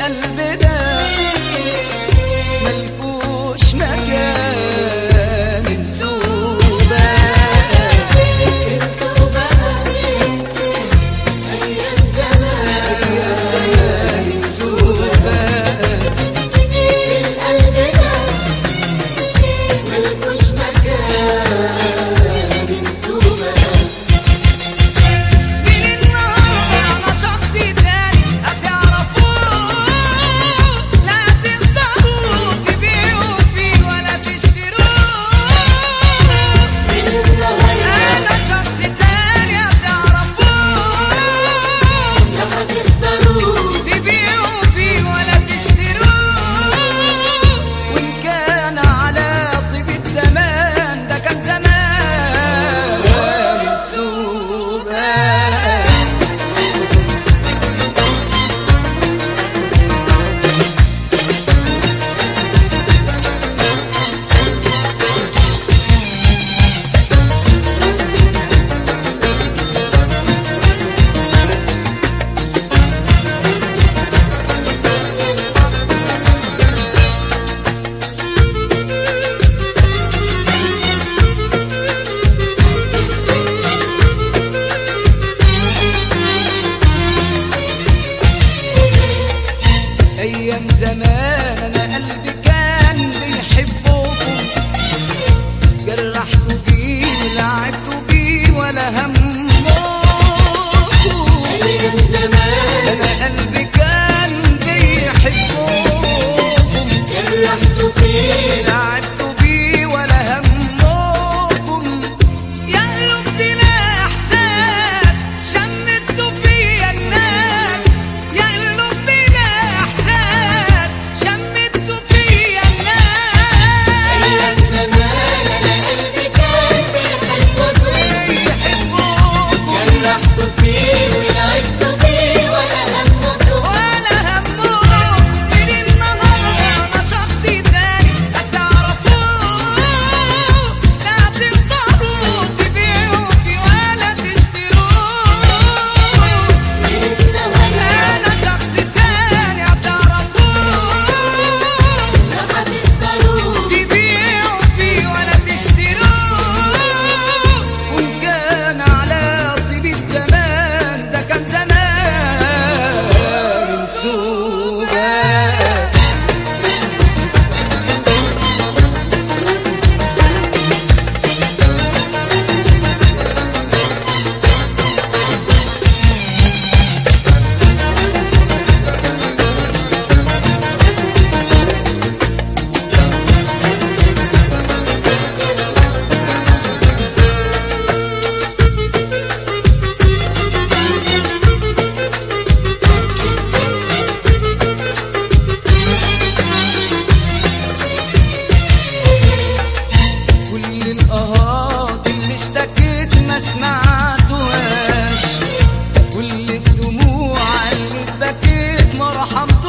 القلب ده ملكوش مكان انسوبة انسوا بقى أيام زمان انسوبة القلب ده ملكوش مكان انسوا بقى من النهارده انا شخص تاني هتعرفوه لا تقدروا تبيعوا فيه ولا تشتروه من النهاردة انا شخص تاني هتعرفوه لا هتقدروا تبيعوا فيه ولا تشتروه وان كان على طيبة زمان ده كان زمان منسوبة ايام زمان انا قلبي كان بيحبكم جرحته بيه لعبته بيه ولا همكم أيام زمان انا قلبي كان بيحبكم جرحت فيه لعبته بيه ولا همكم يا قلوب بلا احساس شمتوا فيا الناس يا قلوب بلا احساس شمتوا فيا أيام الناس زمان أنا قلبي كان بيحبك بيحبوكم جرحت فيه ولعبت فيه ولا همكم ولا همهم من النهارده انا شخص تاني هتعرفوه لا تقدروا تبيعوا فيه ولا تشتروه من النهاردة انا شخص تاني هتعرفوه لا هتقدروا تبيعوا فيه ولا تشتروه وان كان على طيبة زمان ده كان زمان منسوبة كل القهات اللي اشتكيت ما سمعتوهاش كل الدموع اللي اتبكيت ما رحمتهاش